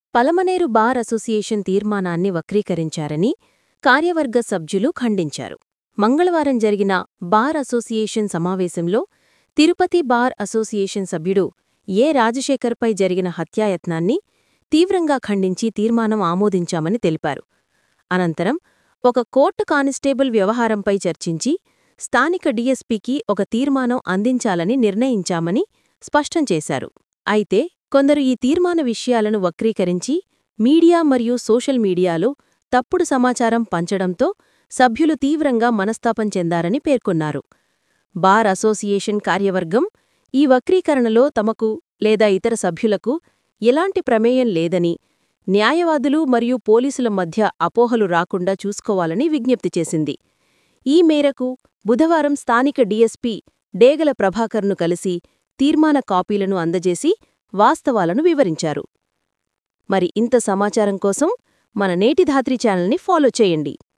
Palamaner bar association తీర్మానాన్ని వక్రీకరించారని కార్యవర్గ సభ్యులు ఖండించారు మంగళవారం జరిగిన బార్ అసోసియేషన్ సమావేశంలో తిరుపతి బార్ అసోసియేషన్ సభ్యుడు ఏ రాజశేఖర్పై జరిగిన హత్యాయత్నాన్ని తీవ్రంగా ఖండించి తీర్మానం ఆమోదించామని తెలిపారు అనంతరం ఒక కోర్టు కానిస్టేబుల్ వ్యవహారంపై చర్చించి స్థానిక డీఎస్పీకి ఒక తీర్మానం అందించాలని నిర్ణయించామని స్పష్టం చేశారు అయితే కొందరు ఈ తీర్మాన విషయాలను వక్రీకరించి మీడియా మరియు సోషల్ మీడియాలో తప్పుడు సమాచారం పంచడంతో సభ్యులు తీవ్రంగా మనస్తాపం చెందారని పేర్కొన్నారు బార్ అసోసియేషన్ కార్యవర్గం ఈ వక్రీకరణలో తమకు లేదా ఇతర సభ్యులకు ఎలాంటి ప్రమేయం లేదని న్యాయవాదులు మరియు పోలీసుల మధ్య అపోహలు రాకుండా చూసుకోవాలని విజ్ఞప్తి చేసింది ఈ మేరకు బుధవారం స్థానిక డీఎస్పీ డేగల ప్రభాకర్ను కలిసి తీర్మాన కాపీలను అందజేసి వాస్తవాలను వివరించారు మరి ఇంత సమాచారం కోసం మన నేటి ధాత్రి ఛానల్ని ఫాలో చేయండి